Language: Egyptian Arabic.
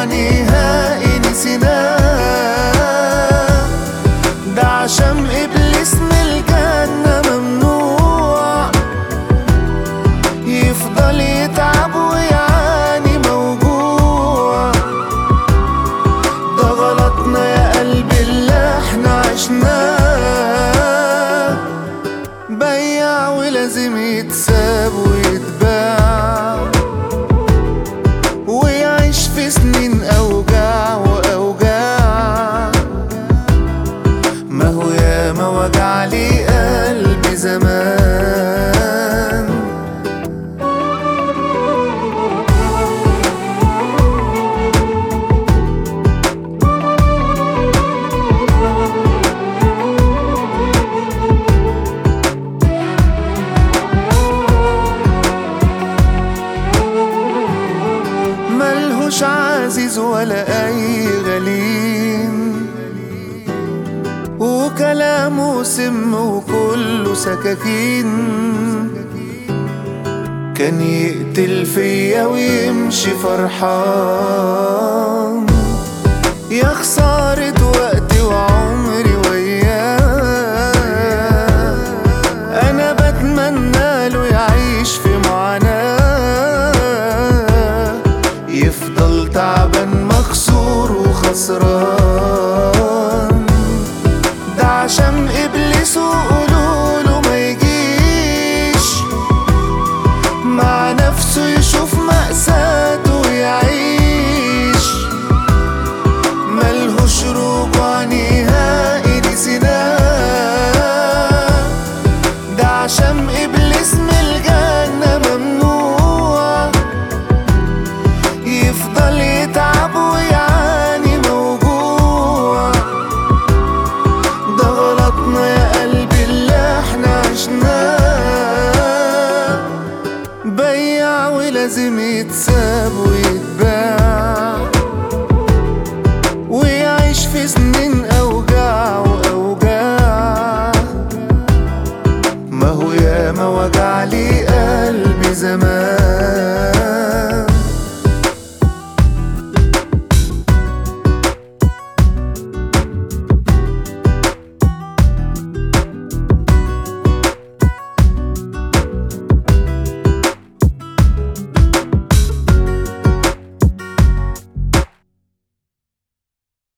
وعنيها نسيناه ده عشان إبليس من الجنة ممنوع يفضل يتعب ويعاني موجوع ده غلطنا يا قلبي اللي احنا عشناه بياع ولازم يتساب ويتباع ويعيش في سنين أوجاع وأوجاع ما هو يا ما وجع لي قلبي زمان ملهوش عزيز ولا أي غليم وكلامه سم وكله سكاكين كان يقتل فيا ويمشي فرحان يا خسارة وقتي وعمري وياه أنا بتمنى له يعيش في معاناة يفضل تعبان مكسور وخسران ده عشان إبليس وقلوب